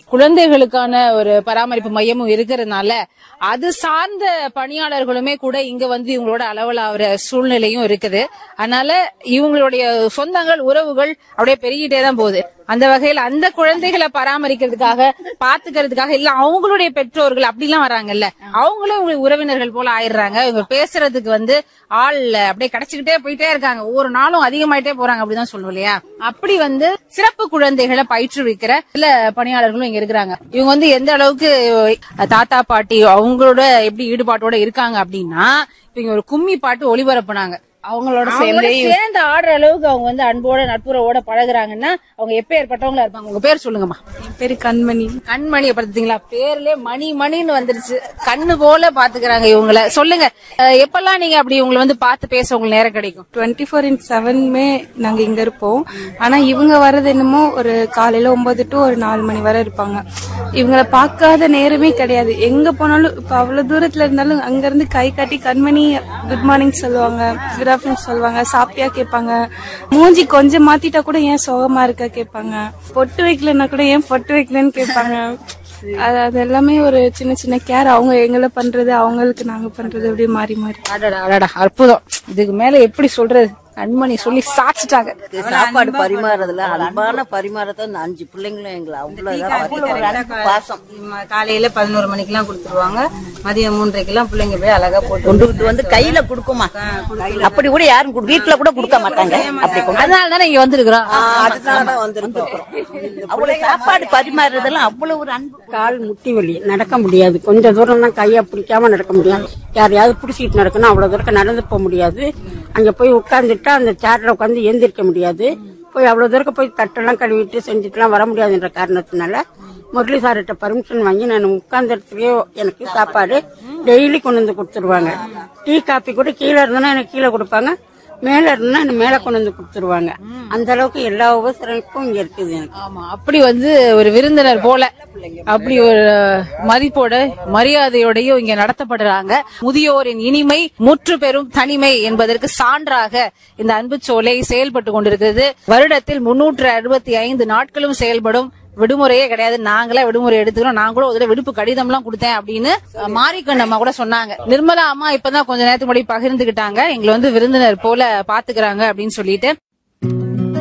குழந்தைகளுக்கான ஒரு பராமரிப்பு மையமும் இருக்கிறதுனால அது சார்ந்த பணியாளர்களுமே கூட இங்க வந்து இவங்களோட அளவலாகிற சூழ்நிலையும் இருக்குது அதனால இவங்களுடைய சொந்தங்கள் உறவுகள் அப்படியே பெருகிட்டே தான் போகுது அந்த வகையில் அந்த குழந்தைகளை பராமரிக்கிறதுக்காக பாத்துக்கிறதுக்காக இல்ல அவங்களுடைய பெற்றோர்கள் அப்படிலாம் வராங்கல்ல அவங்களும் இவங்களுக்கு உறவினர்கள் போல ஆயிடுறாங்க இவங்க பேசுறதுக்கு வந்து ஆள் அப்படியே கிடைச்சுக்கிட்டே போயிட்டே இருக்காங்க ஒவ்வொரு நாளும் அதிகமாயிட்டே போறாங்க அப்படிதான் சொல்லுவோம் இல்லையா அப்படி வந்து சிறப்பு குழந்தைகளை பயிற்றுவிக்கிற சில பணியாளர்களும் இங்க இருக்கிறாங்க இவங்க வந்து எந்த அளவுக்கு தாத்தா பாட்டி அவங்களோட எப்படி ஈடுபாட்டோட இருக்காங்க அப்படின்னா இப்ப இங்க ஒரு கும்மி பாட்டு ஒளிபரப்புனாங்க அவங்களோட அவங்களோட சேர்ந்தே சேர்ந்து ஆடுற அளவுக்கு அவங்க வந்து அன்போட நட்புறவோட பழகுறாங்கன்னா அவங்க எப்ப ஏற்பட்டவங்களா இருப்பாங்க உங்க பேர் சொல்லுங்கம்மா என் பேரு கண்மணி கண்மணி பாத்தீங்களா பேர்லயே மணி மணின்னு வந்துருச்சு கண்ணு போல பாத்துக்கிறாங்க இவங்கள சொல்லுங்க அஹ், எப்பெல்லாம் நீங்க அப்படி உங்களை வந்து பார்த்து பேச உங்களுக்கு நேரம் கிடைக்கும் டுவெண்ட்டி ஃபோர் இன்ட் செவனுமே நாங்க இங்க இருப்போம் ஆனா இவங்க வர்றது என்னமோ ஒரு காலையில ஒன்பது டு ஒரு நாலு மணி வரை இருப்பாங்க இவங்கள பார்க்காத நேரமே கிடையாது எங்க போனாலும் இப்ப அவ்வளவு தூரத்துல இருந்தாலும் அங்க இருந்து கை காட்டி கண்மணி குட் மார்னிங் சொல்லுவாங்க குட் ஆஃப்டர்நூன் சொல்லுவாங்க சாப்பிட்டியா கேட்பாங்க மூஞ்சி கொஞ்சம் மாத்திட்டா கூட ஏன் சோகமா இருக்கா கேட்பாங்க பொட்டு வைக்கலன்னா கூட ஏன் பொட்டு வைக்கலன்னு கேட்பாங்க அது அது எல்லாமே ஒரு சின்ன சின்ன கேர் அவங்க எங்களை பண்றது அவங்களுக்கு நாங்க பண்றது அப்படியே மாறி மாறி அடடா அடடா அற்புதம் இதுக்கு மேல எப்படி சொல்றது கண்மணி சொல்லி சாச்சிட்டாங்க சாப்பாடு பரிமாறதுல அன்பான பரிமாறத்தை அந்த அஞ்சு பிள்ளைங்களும் எங்களை அவ்வளவு இதா அவ்வளவு ஒரு அன்பு பாசம் ம- காலையில பதினோரு மணிக்கெல்லாம் கொடுத்துருவாங்க மதியம் மூன்றரைக்கெல்லாம் பிள்ளைங்க போய் அழகா போட்டு கொண்டுகிட்டு வந்து கையில கொடுக்குமா அப்படி கூட யாரும் கொடு- வீட்டுல கூட கொடுக்க மாட்டாங்க அப்படி கொண்டு அதனால தானே இங்க வந்திருக்கிறோம் அதுதான் வந்திருக்கோம் அவ்வளவு சாப்பாடு பரிமாறுறதெல்லாம் அவ்வளவு ஒரு அன்பு கால் முட்டி வலி நடக்க முடியாது கொஞ்ச தூரம் தான் கையை பிடிக்காம நடக்க முடியாது யாரையாவது பிடிச்சிட்டு நடக்கணும் அவ்வளவு தூரம் நடந்து போக முடியாது அங்க போய் உட்கார்ந்துட்டா அந்த சேர்ல உட்காந்து எந்திரிக்க முடியாது போய் அவ்வளவு தூரம் போய் தட்டெல்லாம் கழுவிட்டு செஞ்சுட்டுலாம் வர முடியாதுன்ற காரணத்தினால முரளி சார்கிட்ட பர்மிஷன் வாங்கி நான் உட்கார்ந்த இடத்துலயே எனக்கு சாப்பாடு டெய்லி கொண்டு வந்து கொடுத்துருவாங்க டீ காப்பி கூட கீழே இருந்தோன்னா எனக்கு கீழே கொடுப்பாங்க மேல இருந்தா எனக்கு மேல கொண்டு வந்து கொடுத்துருவாங்க அந்த அளவுக்கு எல்லா உபசரிப்பும் இங்க இருக்குது எனக்கு ஆமா அப்படி வந்து ஒரு விருந்தினர் போல அப்படி ஒரு மதிப்போட மரியாதையோடையும் இங்க நடத்தப்படுறாங்க முதியோரின் இனிமை முற்று பெறும் தனிமை என்பதற்கு சான்றாக இந்த அன்புச்சோலை செயல்பட்டு கொண்டிருக்கிறது வருடத்தில் முன்னூற்று அறுபத்தி ஐந்து நாட்களும் செயல்படும் விடுமுறையே கிடையாது நாங்களே விடுமுறை எடுத்துக்கிறோம் நான் கூட ஒரு தடவை விடுப்பு கடிதம் எல்லாம் கொடுத்தேன் அப்படின்னு அஹ், மாரிக்கண் அம்மா கூட சொன்னாங்க நிர்மலா அம்மா இப்பதான் கொஞ்ச நேரத்துக்கு முன்னாடி பகிர்ந்துகிட்டாங்க எங்களை வந்து விருந்தினர் போல பாத்துக்கிறாங்க அப்படின்னு சொல்லிட்டு